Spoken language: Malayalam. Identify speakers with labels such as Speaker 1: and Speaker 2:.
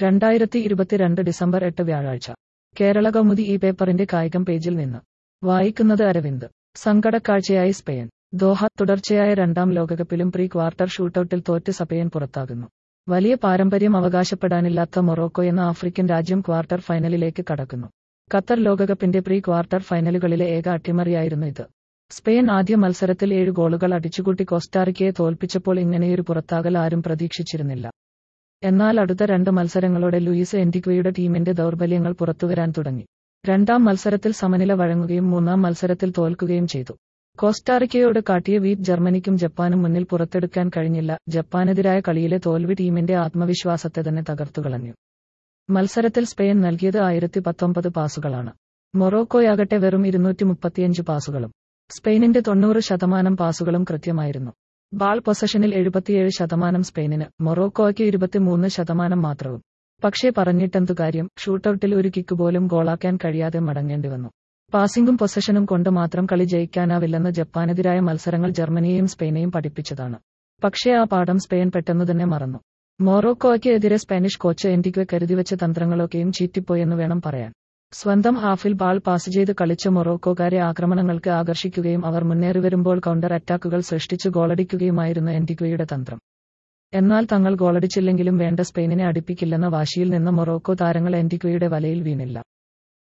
Speaker 1: രണ്ടായിരത്തി ഇരുപത്തിരണ്ട് ഡിസംബർ എട്ട് വ്യാഴാഴ്ച കേരള കൗമുദി ഈ പേപ്പറിന്റെ കായികം പേജിൽ നിന്ന് വായിക്കുന്നത് അരവിന്ദ് സങ്കടക്കാഴ്ചയായി സ്പെയിൻ ദോഹ തുടർച്ചയായ രണ്ടാം ലോകകപ്പിലും പ്രീ ക്വാർട്ടർ ഷൂട്ടൌട്ടിൽ തോറ്റ് സ്പെയിൻ പുറത്താകുന്നു വലിയ പാരമ്പര്യം അവകാശപ്പെടാനില്ലാത്ത മൊറോക്കോ എന്ന ആഫ്രിക്കൻ രാജ്യം ക്വാർട്ടർ ഫൈനലിലേക്ക് കടക്കുന്നു ഖത്തർ ലോകകപ്പിന്റെ പ്രീ ക്വാർട്ടർ ഫൈനലുകളിലെ ഏക അട്ടിമറിയായിരുന്നു ഇത് സ്പെയിൻ ആദ്യ മത്സരത്തിൽ ഏഴ് ഗോളുകൾ അടിച്ചുകൂട്ടി കോസ്റ്റാറിക്കയെ തോൽപ്പിച്ചപ്പോൾ ഇങ്ങനെയൊരു പുറത്താകൽ ആരും പ്രതീക്ഷിച്ചിരുന്നില്ല എന്നാൽ അടുത്ത രണ്ട് മത്സരങ്ങളോടെ ലൂയിസ് എൻഡിക്വയുടെ ടീമിന്റെ ദൗർബല്യങ്ങൾ പുറത്തുവരാൻ തുടങ്ങി രണ്ടാം മത്സരത്തിൽ സമനില വഴങ്ങുകയും മൂന്നാം മത്സരത്തിൽ തോൽക്കുകയും ചെയ്തു കോസ്റ്റാറിക്കയോട് കാട്ടിയ വീറ്റ് ജർമ്മനിക്കും ജപ്പാനും മുന്നിൽ പുറത്തെടുക്കാൻ കഴിഞ്ഞില്ല ജപ്പാനെതിരായ കളിയിലെ തോൽവി ടീമിന്റെ ആത്മവിശ്വാസത്തെ തന്നെ തകർത്തുകളഞ്ഞു മത്സരത്തിൽ സ്പെയിൻ നൽകിയത് ആയിരത്തി പത്തൊമ്പത് പാസുകളാണ് മൊറോക്കോയാകട്ടെ വെറും ഇരുന്നൂറ്റി മുപ്പത്തിയഞ്ച് പാസുകളും സ്പെയിനിന്റെ തൊണ്ണൂറ് ശതമാനം പാസുകളും കൃത്യമായിരുന്നു ബാൾ പൊസഷനിൽ എഴുപത്തിയേഴ് ശതമാനം സ്പെയിനിന് മൊറോക്കോയ്ക്ക് ഇരുപത്തിമൂന്ന് ശതമാനം മാത്രവും പക്ഷേ പറഞ്ഞിട്ടെന്തു കാര്യം ഷൂട്ടൌട്ടിൽ ഒരു കിക്ക് പോലും ഗോളാക്കാൻ കഴിയാതെ മടങ്ങേണ്ടി വന്നു പാസിംഗും പൊസഷനും കൊണ്ട് മാത്രം കളി ജയിക്കാനാവില്ലെന്ന് ജപ്പാനെതിരായ മത്സരങ്ങൾ ജർമ്മനിയെയും സ്പെയിനെയും പഠിപ്പിച്ചതാണ് പക്ഷേ ആ പാഠം സ്പെയിൻ പെട്ടെന്നു തന്നെ മറന്നു മൊറോക്കോയ്ക്ക് എതിരെ സ്പാനിഷ് കോച്ച് എൻഡിക്വെ കരുതിവെച്ച തന്ത്രങ്ങളൊക്കെയും ചീറ്റിപ്പോയെന്ന് വേണം പറയാൻ സ്വന്തം ഹാഫിൽ ബാൾ പാസ് ചെയ്ത് കളിച്ച മൊറോക്കോക്കാരെ ആക്രമണങ്ങൾക്ക് ആകർഷിക്കുകയും അവർ മുന്നേറി വരുമ്പോൾ കൗണ്ടർ അറ്റാക്കുകൾ സൃഷ്ടിച്ച് ഗോളടിക്കുകയുമായിരുന്നു എൻഡിക്വയുടെ തന്ത്രം എന്നാൽ തങ്ങൾ ഗോളടിച്ചില്ലെങ്കിലും വേണ്ട സ്പെയിനിനെ അടുപ്പിക്കില്ലെന്ന വാശിയിൽ നിന്ന് മൊറോക്കോ താരങ്ങൾ എൻഡിക്വയുടെ വലയിൽ വീണില്ല